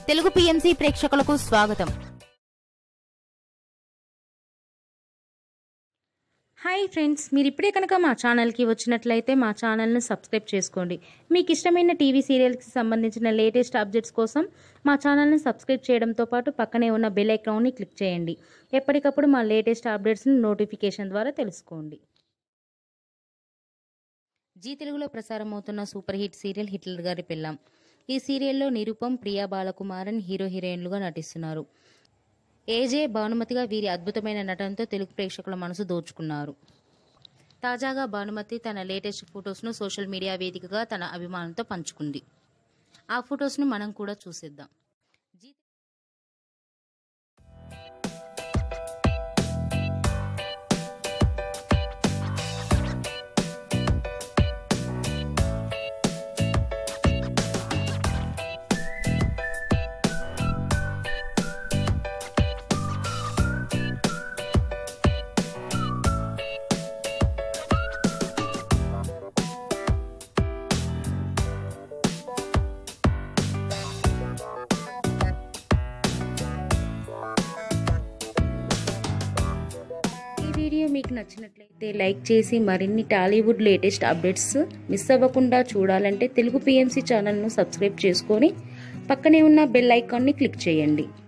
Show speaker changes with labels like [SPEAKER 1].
[SPEAKER 1] Telugu PMC ప్రేక్షకులకు స్వాగతం
[SPEAKER 2] hi friends మీరు ఇప్పుడే కనుక మా ఛానల్కి వచ్చినట్లయితే మా ఛానల్ను సబ్స్క్రైబ్ చేసుకోండి మీకు ఇష్టమైన టీవీ సీరియల్స్కి సంబంధించిన లేటెస్ట్ అప్డేట్స్ కోసం మా ఛానల్ని సబ్స్క్రైబ్ చేయడంతో పాటు పక్కనే ఉన్న బెల్ ఐకాన్ని క్లిక్ చేయండి ఎప్పటికప్పుడు మా లేటెస్ట్ అప్డేట్స్ని నోటిఫికేషన్ ద్వారా తెలుసుకోండి జీ తెలుగులో ప్రసారం అవుతున్న సూపర్ హిట్ సీరియల్ హిట్లర్ గారి పెళ్ళాం ఈ సీరియల్లో నిరుపం ప్రియా బాలకుమారన్ హీరో హీరోయిన్లుగా నటిస్తున్నారు ఏజే భానుమతిగా వీరి అద్భుతమైన నటనతో తెలుగు ప్రేక్షకుల మనసు దోచుకున్నారు తాజాగా భానుమతి తన లేటెస్ట్ ఫొటోస్ను సోషల్ మీడియా వేదికగా తన అభిమానులతో పంచుకుంది ఆ ఫొటోస్ను మనం కూడా చూసేద్దాం జీ ఈ వీడియో మీకు నచ్చినట్లయితే లైక్ చేసి మరిన్ని టాలీవుడ్ లేటెస్ట్ అప్డేట్స్ మిస్ అవ్వకుండా చూడాలంటే తెలుగు పిఎంసి ఛానల్ను సబ్స్క్రైబ్ చేసుకొని పక్కనే ఉన్న బెల్ ఐకాన్ని క్లిక్ చేయండి